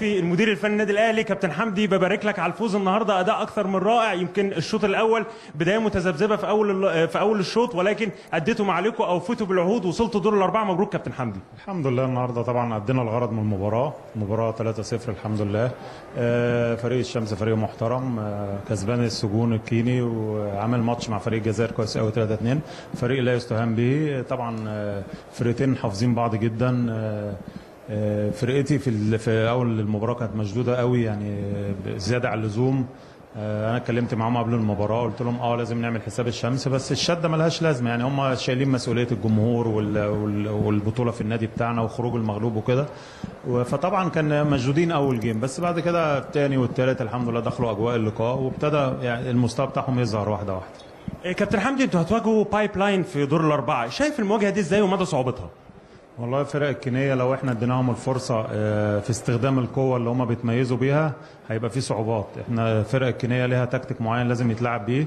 في المدير الفني النادي الاهلي كابتن حمدي ببارك لك على الفوز النهارده اداء اكثر من رائع يمكن الشوط الاول بدايه متذبذبه في اول ال- في اول الشوط ولكن اديتوا ما عليكم او فتوا بالعهود وصلتوا دور الاربعه مبروك كابتن حمدي الحمد لله النهارده طبعا ادينا الغرض من المباراه مباراه 3-0 الحمد لله آه، فريق الشمس فريق محترم آه، كسبان السجون الكيني وعامل ماتش مع فريق الجزائر كويس قوي 3-2 فريق لا يستهان به طبعا آه، فرقتين حافظين بعض جدا آه، آه، فرقتي في ال- في اول المباراه كانت مشدوده قوي يعني آه، زياده عن اللزوم آه، انا اتكلمت معاهم قبل المباراه قلت لهم اه لازم نعمل حساب الشمس بس الشده ملهاش لازمه يعني هم شايلين مسؤوليه الجمهور وال- وال- والبطوله في النادي بتاعنا وخروج المغلوب وكده و- فطبعا كان مشدودين اول جيم بس بعد كده الثاني والثالث الحمد لله دخلوا اجواء اللقاء وابتدى يعني المستوى بتاعهم يظهر واحده واحده إيه، كابتن حمدي انتوا هتواجهوا بايب لاين في دور الاربعه شايف المواجهه دي ازاي ومدى صعوبتها والله الفرق الكينيه لو احنا اديناهم الفرصه آه، في استخدام القوه اللي هم بيتميزوا بيها هيبقى في صعوبات احنا الفرق الكينيه ليها تكتيك معين لازم يتلعب بيه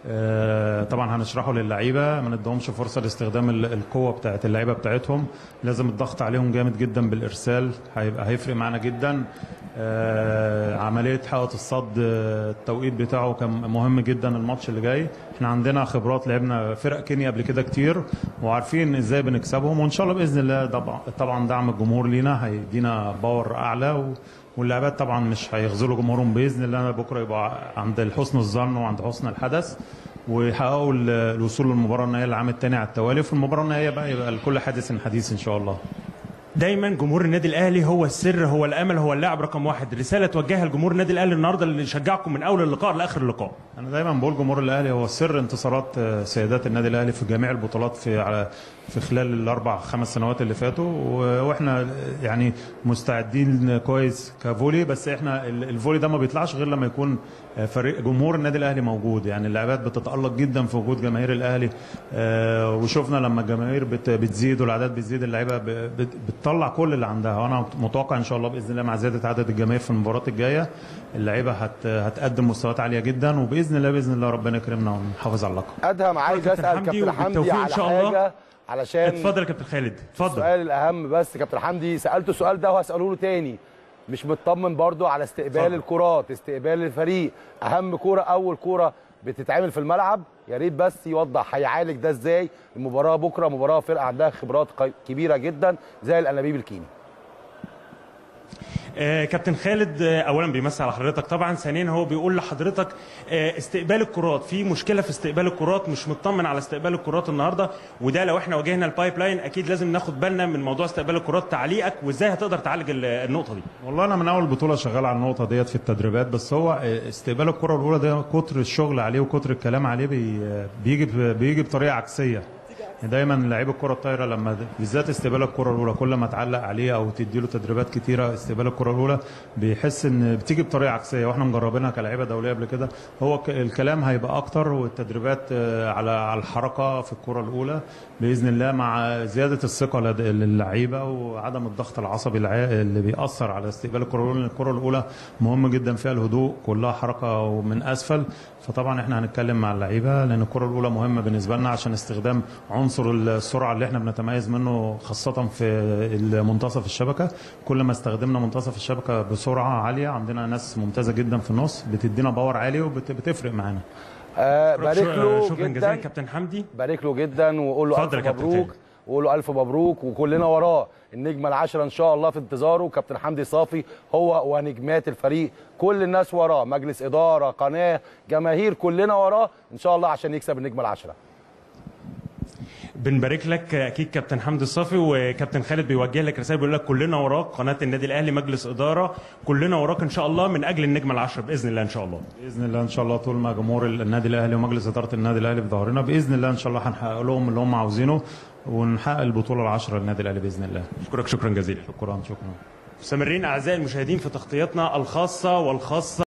آه، طبعا هنشرحه للعيبه ما ندهمش فرصه لاستخدام ال- القوه بتاعت اللعيبه بتاعتهم لازم الضغط عليهم جامد جدا بالارسال هيبقى هيفرق معانا جدا آه، عمليه حائط الصد آه، التوقيت بتاعه كان مهم جدا الماتش اللي جاي احنا عندنا خبرات لعبنا فرق كينيا قبل كده كتير وعارفين ازاي بنكسبهم وان شاء الله باذن الله طبعا طبعا دعم الجمهور لينا هيدينا باور اعلى و واللاعبات طبعا مش هيخذلوا جمهورهم باذن الله بكره يبقى عند حسن الظن وعند حسن الحدث ويحققوا ال- الوصول للمباراه النهائيه العام الثاني على التوالي وفي المباراه النهائيه بقى يبقى لكل حادث حديث ان شاء الله دايما جمهور النادي الاهلي هو السر هو الامل هو اللاعب رقم واحد رساله توجهها لجمهور النادي الاهلي النهارده اللي شجعكم من اول اللقاء لاخر اللقاء انا دايما بقول جمهور الاهلي هو سر انتصارات آه، سيدات النادي الاهلي في جميع البطولات في على في خلال الاربع خمس سنوات اللي فاتوا و- واحنا يعني مستعدين كويس كفولي بس احنا ال- الفولي ده ما بيطلعش غير لما يكون آه، فريق جمهور النادي الاهلي موجود يعني اللاعبات بتتالق جدا في وجود جماهير الاهلي آه، وشفنا لما الجماهير بت- بتزيد والاعداد بتزيد اللعيبه ب- بت- بتطلع كل اللي عندها وانا متوقع ان شاء الله باذن الله مع زياده عدد الجماهير في المباريات الجايه اللعيبه هت هتقدم مستويات عاليه جدا وباذن الله باذن الله ربنا يكرمنا ونحافظ على اللقب ادهم عايز كابتن اسال حمدي كابتن حمدي وبالتوفيق إن على شاء الله. حاجه علشان اتفضل يا كابتن خالد اتفضل السؤال الاهم بس كابتن حمدي سالته السؤال ده وهساله له تاني مش مطمن برضو على استقبال اتفضل. الكرات استقبال الفريق اهم كوره اول كوره بتتعمل في الملعب يا ريت بس يوضح هيعالج ده ازاي المباراه بكره مباراه فرقه عندها خبرات ق- كبيره جدا زي الانابيب الكيني آه، كابتن خالد آه، اولا بيمسي على حضرتك طبعا ثانيا هو بيقول لحضرتك آه، استقبال الكرات في مشكله في استقبال الكرات مش مطمن على استقبال الكرات النهارده وده لو احنا واجهنا البايب لاين اكيد لازم ناخد بالنا من موضوع استقبال الكرات تعليقك وازاي هتقدر تعالج ال- النقطه دي والله انا من اول بطوله شغال على النقطه ديت في التدريبات بس هو استقبال الكره الاولى ده كتر الشغل عليه وكتر الكلام عليه بي بيجي بيجي بطريقه عكسيه دايما لعيب الكره الطايره لما بالذات استقبال الكره الاولى كل ما تعلق عليه او تدي له تدريبات كتيره استقبال الكره الاولى بيحس ان بتيجي بطريقه عكسيه واحنا مجربينها كلاعيبه دوليه قبل كده هو ك- الكلام هيبقى اكتر والتدريبات آه، على على الحركه في الكره الاولى باذن الله مع زياده الثقه لد- للعيبه وعدم الضغط العصبي الع- اللي بيأثر على استقبال الكره الاولى لأن الكره الاولى مهم جدا فيها الهدوء كلها حركه من اسفل فطبعا احنا هنتكلم مع اللعيبه لان الكره الاولى مهمه بالنسبه لنا عشان استخدام عنصر السرعه اللي احنا بنتميز منه خاصه في منتصف الشبكه كل ما استخدمنا منتصف الشبكه بسرعه عاليه عندنا ناس ممتازه جدا في النص بتدينا باور عالي وبتفرق معانا آه بارك له شكرا جزيلا جدا كابتن حمدي بارك له جدا وقول له اتفضل الف يا كابتن مبروك خالد. وقول له الف مبروك وكلنا وراه النجمه العاشره ان شاء الله في انتظاره كابتن حمدي صافي هو ونجمات الفريق كل الناس وراه مجلس اداره قناه جماهير كلنا وراه ان شاء الله عشان يكسب النجمه العاشره بنبارك لك اكيد كابتن حمدي الصافي وكابتن خالد بيوجه لك رسائل بيقول لك كلنا وراك قناه النادي الاهلي مجلس اداره كلنا وراك ان شاء الله من اجل النجمه العشره باذن الله ان شاء الله باذن الله ان شاء الله طول ما جمهور النادي الاهلي ومجلس اداره النادي الاهلي في ظهرنا باذن الله ان شاء الله هنحقق لهم اللي هم عاوزينه ونحقق البطوله العشره للنادي الاهلي باذن الله اشكرك شكرا جزيلا شكرا شكرا مستمرين اعزائي المشاهدين في تغطيتنا الخاصه والخاصه